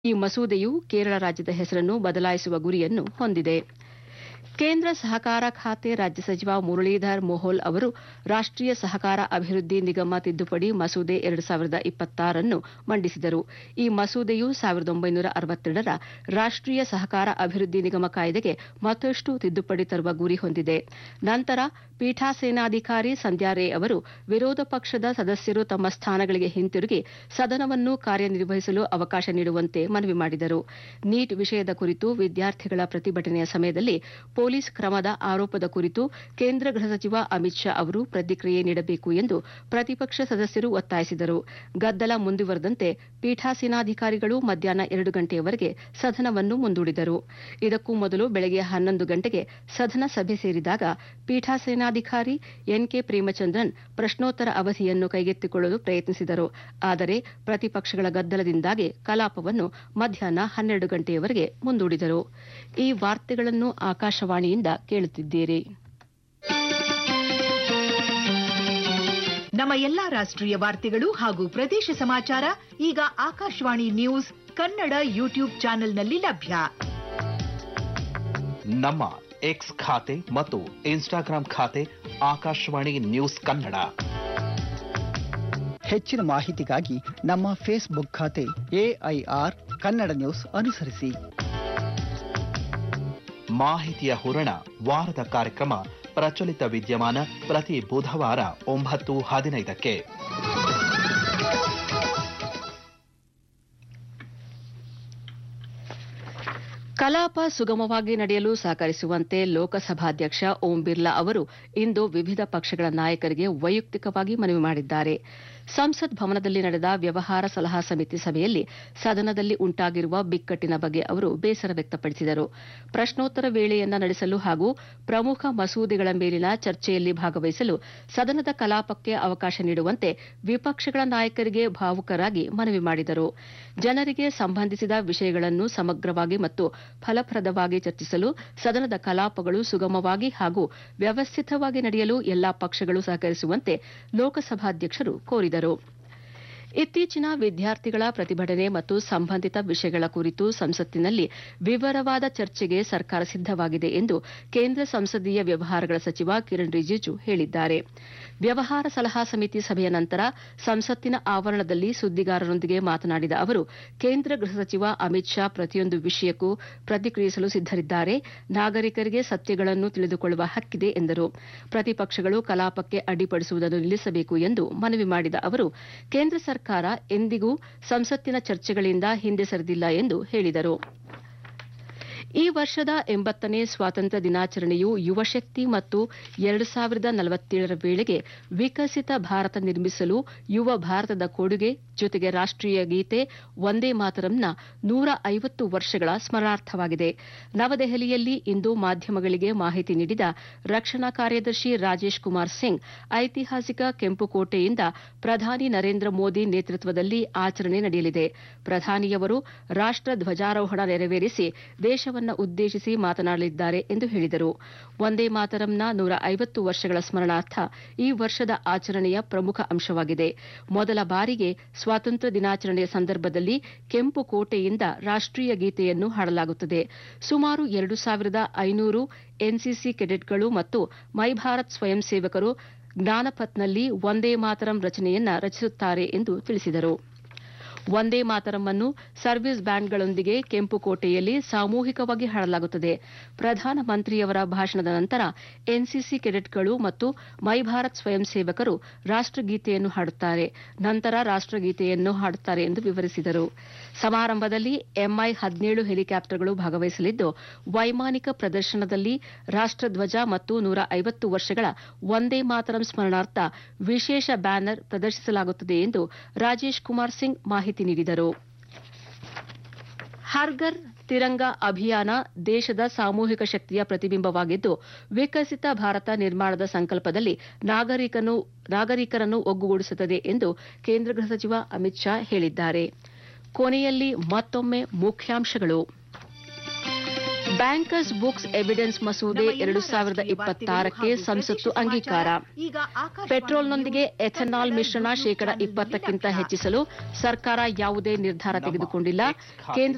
ಈ ಮಸೂದೆಯು ಕೇರಳ ರಾಜ್ಯದ ಹೆಸರನ್ನು ಬದಲಾಯಿಸುವ ಗುರಿಯನ್ನು ಹೊಂದಿದೆ ಕೇಂದ್ರ ಸಹಕಾರ ಖಾತೆ ರಾಜ್ಯ ಸಚಿವ ಮುರಳೀಧರ್ ಮೋಹೋಲ್ ಅವರು ರಾಷ್ಟೀಯ ಸಹಕಾರ ಅಭಿವೃದ್ಧಿ ನಿಗಮ ತಿದ್ದುಪಡಿ ಮಸೂದೆ ಎರಡು ಸಾವಿರದ ಇಪ್ಪತ್ತಾರನ್ನು ಮಂಡಿಸಿದರು ಈ ಮಸೂದೆಯು ಸಾವಿರದ ಒಂಬೈನೂರ ಅರವತ್ತೆರಡರ ರಾಷ್ಟೀಯ ಸಹಕಾರ ಅಭಿವೃದ್ಧಿ ನಿಗಮ ಕಾಯ್ದೆಗೆ ಮತ್ತಷ್ಟು ತಿದ್ದುಪಡಿ ತರುವ ಗುರಿ ಹೊಂದಿದೆ ನಂತರ ಪೀಠಾಸೇನಾಧಿಕಾರಿ ಸಂಧ್ಯಾ ರೇ ಅವರು ವಿರೋಧ ಪಕ್ಷದ ಸದಸ್ಯರು ತಮ್ಮ ಸ್ಥಾನಗಳಿಗೆ ಹಿಂತಿರುಗಿ ಸದನವನ್ನು ಕಾರ್ಯನಿರ್ವಹಿಸಲು ಅವಕಾಶ ನೀಡುವಂತೆ ಮನವಿ ಮಾಡಿದರು ನೀಟ್ ವಿಷಯದ ಕುರಿತು ವಿದ್ಯಾರ್ಥಿಗಳ ಪ್ರತಿಭಟನೆಯ ಸಮಯದಲ್ಲಿ ಪೊಲೀಸ್ ಕ್ರಮದ ಆರೋಪದ ಕುರಿತು ಕೇಂದ್ರ ಗೃಹ ಸಚಿವ ಅಮಿತ್ ಶಾ ಅವರು ಪ್ರತಿಕ್ರಿಯೆ ನೀಡಬೇಕು ಎಂದು ಪ್ರತಿಪಕ್ಷ ಸದಸ್ಯರು ಒತ್ತಾಯಿಸಿದರು ಗದ್ದಲ ಮುಂದುವರೆದಂತೆ ಪೀಠಾಸೀನಾಧಿಕಾರಿಗಳು ಮಧ್ಯಾಹ್ನ ಎರಡು ಗಂಟೆಯವರೆಗೆ ಸದನವನ್ನು ಮುಂದೂಡಿದರು ಇದಕ್ಕೂ ಮೊದಲು ಬೆಳಗ್ಗೆ ಹನ್ನೊಂದು ಗಂಟೆಗೆ ಸದನ ಸಭೆ ಸೇರಿದಾಗ ಪೀಠಾಸೇನಾಧಿಕಾರಿ ಎನ್ಕೆ ಪ್ರೇಮಚಂದ್ರನ್ ಪ್ರಶ್ನೋತ್ತರ ಅವಧಿಯನ್ನು ಕೈಗೆತ್ತಿಕೊಳ್ಳಲು ಪ್ರಯತ್ನಿಸಿದರು ಆದರೆ ಪ್ರತಿಪಕ್ಷಗಳ ಗದ್ದಲದಿಂದಾಗಿ ಕಲಾಪವನ್ನು ಮಧ್ಯಾಹ್ನ ಹನ್ನೆರಡು ಗಂಟೆಯವರೆಗೆ ಮುಂದೂಡಿದರು ಈ ವಾರ್ತೆಗಳನ್ನು ಆಕಾಶವಾಣಿಯಿಂದ ಕೇಳುತ್ತಿದ್ದೀರಿ ನಮ್ಮ ಎಲ್ಲಾ ರಾಷ್ಟ್ರೀಯ ವಾರ್ತೆಗಳು ಹಾಗೂ ಪ್ರದೇಶ ಸಮಾಚಾರ ಈಗ ಆಕಾಶವಾಣಿ ನ್ಯೂಸ್ ಕನ್ನಡ ಯೂಟ್ಯೂಬ್ ಚಾನೆಲ್ನಲ್ಲಿ ಲಭ್ಯ ನಮ್ಮ ಎಕ್ಸ್ ಖಾತೆ ಮತ್ತು ಇನ್ಸ್ಟಾಗ್ರಾಂ ಖಾತೆ ಆಕಾಶವಾಣಿ ನ್ಯೂಸ್ ಕನ್ನಡ ಹೆಚ್ಚಿನ ಮಾಹಿತಿಗಾಗಿ ನಮ್ಮ ಫೇಸ್ಬುಕ್ ಖಾತೆ ಎಐಆರ್ ಕನ್ನಡ ನ್ಯೂಸ್ ಅನುಸರಿಸಿ ಮಾಹಿತಿಯ ಹೂರಣ ವಾರದ ಕಾರ್ಯಕ್ರಮ ಪ್ರಚಲಿತ ವಿದ್ಯಮಾನ ಪ್ರತಿ ಬುಧವಾರ ಒಂಬತ್ತು ಹದಿನೈದಕ್ಕೆ ಕಲಾಪ ಸುಗಮವಾಗಿ ನಡೆಯಲು ಸಹಕರಿಸುವಂತೆ ಲೋಕಸಭಾಧ್ಯಕ್ಷ ಓಂ ಬಿರ್ಲಾ ಅವರು ಇಂದು ವಿವಿಧ ಪಕ್ಷಗಳ ನಾಯಕರಿಗೆ ವೈಯಕ್ತಿಕವಾಗಿ ಮನವಿ ಮಾಡಿದ್ದಾರೆ ಸಂಸತ್ ಭವನದಲ್ಲಿ ನಡೆದ ವ್ಯವಹಾರ ಸಲಹಾ ಸಮಿತಿ ಸಭೆಯಲ್ಲಿ ಸದನದಲ್ಲಿ ಉಂಟಾಗಿರುವ ಬಿಕ್ಕಟ್ಟಿನ ಬಗ್ಗೆ ಅವರು ಬೇಸರ ವ್ಯಕ್ತಪಡಿಸಿದರು ಪ್ರಶ್ನೋತ್ತರ ವೇಳೆಯನ್ನ ನಡೆಸಲು ಹಾಗೂ ಪ್ರಮುಖ ಮಸೂದೆಗಳ ಮೇಲಿನ ಚರ್ಚೆಯಲ್ಲಿ ಭಾಗವಹಿಸಲು ಸದನದ ಕಲಾಪಕ್ಕೆ ಅವಕಾಶ ನೀಡುವಂತೆ ವಿಪಕ್ಷಗಳ ನಾಯಕರಿಗೆ ಭಾವುಕರಾಗಿ ಮನವಿ ಮಾಡಿದರು ಜನರಿಗೆ ಸಂಬಂಧಿಸಿದ ವಿಷಯಗಳನ್ನು ಸಮಗ್ರವಾಗಿ ಮತ್ತು ಫಲಪ್ರದವಾಗಿ ಚರ್ಚಿಸಲು ಸದನದ ಕಲಾಪಗಳು ಸುಗಮವಾಗಿ ಹಾಗೂ ವ್ಯವಸ್ಥಿತವಾಗಿ ನಡೆಯಲು ಎಲ್ಲಾ ಪಕ್ಷಗಳು ಸಹಕರಿಸುವಂತೆ ಲೋಕಸಭಾಧ್ಯಕ್ಷರು ಕೋರಿದರು ಇತ್ತೀಚಿನ ವಿದ್ಯಾರ್ಥಿಗಳ ಪ್ರತಿಭಟನೆ ಮತ್ತು ಸಂಬಂಧಿತ ವಿಷಯಗಳ ಕುರಿತು ಸಂಸತ್ತಿನಲ್ಲಿ ವಿವರವಾದ ಚರ್ಚೆಗೆ ಸರ್ಕಾರ ಸಿದ್ದವಾಗಿದೆ ಎಂದು ಕೇಂದ್ರ ಸಂಸದೀಯ ವ್ಯವಹಾರಗಳ ಸಚಿವ ಕಿರಣ್ ರಿಜಿಜು ಹೇಳಿದ್ದಾರೆ ವ್ಯವಹಾರ ಸಲಹಾ ಸಮಿತಿ ಸಭೆಯ ನಂತರ ಸಂಸತ್ತಿನ ಆವರಣದಲ್ಲಿ ಸುದ್ದಿಗಾರರೊಂದಿಗೆ ಮಾತನಾಡಿದ ಅವರು ಕೇಂದ್ರ ಗೃಹ ಸಚಿವ ಅಮಿತ್ ಶಾ ಪ್ರತಿಯೊಂದು ವಿಷಯಕ್ಕೂ ಪ್ರತಿಕ್ರಿಯಿಸಲು ಸಿದ್ದರಿದ್ದಾರೆ ನಾಗರಿಕರಿಗೆ ಸತ್ಯಗಳನ್ನು ತಿಳಿದುಕೊಳ್ಳುವ ಹಕ್ಕಿದೆ ಎಂದರು ಪ್ರತಿಪಕ್ಷಗಳು ಕಲಾಪಕ್ಕೆ ಅಡ್ಡಿಪಡಿಸುವುದನ್ನು ನಿಲ್ಲಿಸಬೇಕು ಎಂದು ಮನವಿ ಮಾಡಿದ ಅವರು ಕೇಂದ್ರ ಸರ್ಕಾರ ಎಂದಿಗೂ ಸಂಸತ್ತಿನ ಚರ್ಚೆಗಳಿಂದ ಹಿಂದೆ ಸರಿದಿಲ್ಲ ಎಂದು ಹೇಳಿದರು ಈ ವರ್ಷದ ಎಂಬತ್ತನೇ ಸ್ವಾತಂತ್ರ್ಯ ದಿನಾಚರಣೆಯು ಯುವಶಕ್ತಿ ಮತ್ತು ಎರಡು ಸಾವಿರದ ನಲವತ್ತೇಳರ ವೇಳೆಗೆ ವಿಕಸಿತ ಭಾರತ ನಿರ್ಮಿಸಲು ಯುವ ಭಾರತದ ಕೊಡುಗೆ ಜೊತೆಗೆ ರಾಷ್ಟೀಯ ಗೀತೆ ವಂದೇ ಮಾತರಂನ ನೂರ ಐವತ್ತು ವರ್ಷಗಳ ಸ್ಮರಣಾರ್ಥವಾಗಿದೆ ನವದೆಹಲಿಯಲ್ಲಿ ಇಂದು ಮಾಧ್ಯಮಗಳಿಗೆ ಮಾಹಿತಿ ನೀಡಿದ ರಕ್ಷಣಾ ಕಾರ್ಯದರ್ಶಿ ರಾಜೇಶ್ ಕುಮಾರ್ ಸಿಂಗ್ ಐತಿಹಾಸಿಕ ಕೆಂಪುಕೋಟೆಯಿಂದ ಪ್ರಧಾನಿ ನರೇಂದ್ರ ಮೋದಿ ನೇತೃತ್ವದಲ್ಲಿ ಆಚರಣೆ ನಡೆಯಲಿದೆ ಪ್ರಧಾನಿಯವರು ರಾಷ್ಟ ಧ್ವಜಾರೋಹಣ ನೆರವೇರಿಸಿ ದೇಶವನ್ನು ಉದ್ದೇಶಿಸಿ ಮಾತನಾಡಲಿದ್ದಾರೆ ಎಂದು ಹೇಳಿದರು ವಂದೇ ಮಾತರಂನ ನೂರ ಐವತ್ತು ವರ್ಷಗಳ ಸ್ಮರಣಾರ್ಥ ಈ ವರ್ಷದ ಆಚರಣೆಯ ಪ್ರಮುಖ ಅಂಶವಾಗಿದೆ ಮೊದಲ ಬಾರಿಗೆ ಸ್ವಾತಂತ್ರ್ಯ ದಿನಾಚರಣೆಯ ಸಂದರ್ಭದಲ್ಲಿ ಕೆಂಪು ಕೋಟೆಯಿಂದ ರಾಷ್ಟೀಯ ಗೀತೆಯನ್ನು ಹಾಡಲಾಗುತ್ತದೆ ಸುಮಾರು ಎರಡು ಸಾವಿರದ ಐನೂರು ಎನ್ಸಿಸಿ ಕೆಡೆಟ್ಗಳು ಮತ್ತು ಮೈ ಭಾರತ್ ಸ್ವಯಂ ಸೇವಕರು ಜ್ಞಾನಪಥ್ನಲ್ಲಿ ವಂದೇ ಮಾತರಂ ರಚನೆಯನ್ನ ರಚಿಸುತ್ತಾರೆ ಎಂದು ತಿಳಿಸಿದರು ವಂದೇ ಮಾತರಂ ಅನ್ನು ಸರ್ವಿಸ್ ಬ್ಯಾಂಡ್ಗಳೊಂದಿಗೆ ಕೆಂಪುಕೋಟೆಯಲ್ಲಿ ಸಾಮೂಹಿಕವಾಗಿ ಹಾಡಲಾಗುತ್ತದೆ ಪ್ರಧಾನಮಂತ್ರಿಯವರ ಭಾಷಣದ ನಂತರ ಎನ್ಸಿಸಿ ಕೆಡೆಟ್ಗಳು ಮತ್ತು ಮೈ ಭಾರತ್ ಸ್ವಯಂ ಸೇವಕರು ರಾಷ್ಟಗೀತೆಯನ್ನು ಹಾಡುತ್ತಾರೆ ನಂತರ ರಾಷ್ಟಗೀತೆಯನ್ನು ಹಾಡುತ್ತಾರೆ ಎಂದು ವಿವರಿಸಿದರು ಸಮಾರಂಭದಲ್ಲಿ ಎಂಐ ಹದಿನೇಳು ಹೆಲಿಕಾಪ್ಟರ್ಗಳು ಭಾಗವಹಿಸಲಿದ್ದು ವೈಮಾನಿಕ ಪ್ರದರ್ಶನದಲ್ಲಿ ರಾಷ್ಟಧ್ವಜ ಮತ್ತು ನೂರ ಐವತ್ತು ವರ್ಷಗಳ ವಂದೇ ಮಾತರಂ ಸ್ಮರಣಾರ್ಥ ವಿಶೇಷ ಬ್ಯಾನರ್ ಪ್ರದರ್ಶಿಸಲಾಗುತ್ತದೆ ಎಂದು ರಾಜೇಶ್ ಕುಮಾರ್ ಸಿಂಗ್ ಮಾಹಿತಿ ನೀಡಿದರು ಹರ್ಗರ್ ತಿರಂಗ ಅಭಿಯಾನ ದೇಶದ ಸಾಮೂಹಿಕ ಶಕ್ತಿಯ ಪ್ರತಿಬಿಂಬವಾಗಿದ್ದು ವಿಕಸಿತ ಭಾರತ ನಿರ್ಮಾಣದ ಸಂಕಲ್ಪದಲ್ಲಿ ನಾಗರಿಕರನ್ನು ಒಗ್ಗೂಡಿಸುತ್ತದೆ ಎಂದು ಕೇಂದ್ರ ಗೃಹ ಸಚಿವ ಅಮಿತ್ ಶಾ ಹೇಳಿದ್ದಾರೆ ಕೊನೆಯಲ್ಲಿ ಮತ್ತೊಮ್ಮೆ ಮುಖ್ಯಾಂಶಗಳು ಬ್ಯಾಂಕರ್ಸ್ ಬುಕ್ಸ್ ಎವಿಡೆನ್ಸ್ ಮಸೂದೆ ಎರಡು ಸಾವಿರದ ಇಪ್ಪತ್ತಾರಕ್ಕೆ ಸಂಸತ್ತು ಅಂಗೀಕಾರ ಪೆಟ್ರೋಲ್ನೊಂದಿಗೆ ಎಥೆನಾಲ್ ಮಿಶ್ರಣ ಶೇಕಡ ಇಪ್ಪತ್ತಕ್ಕಿಂತ ಹೆಚ್ಚಿಸಲು ಸರ್ಕಾರ ಯಾವುದೇ ನಿರ್ಧಾರ ತೆಗೆದುಕೊಂಡಿಲ್ಲ ಕೇಂದ್ರ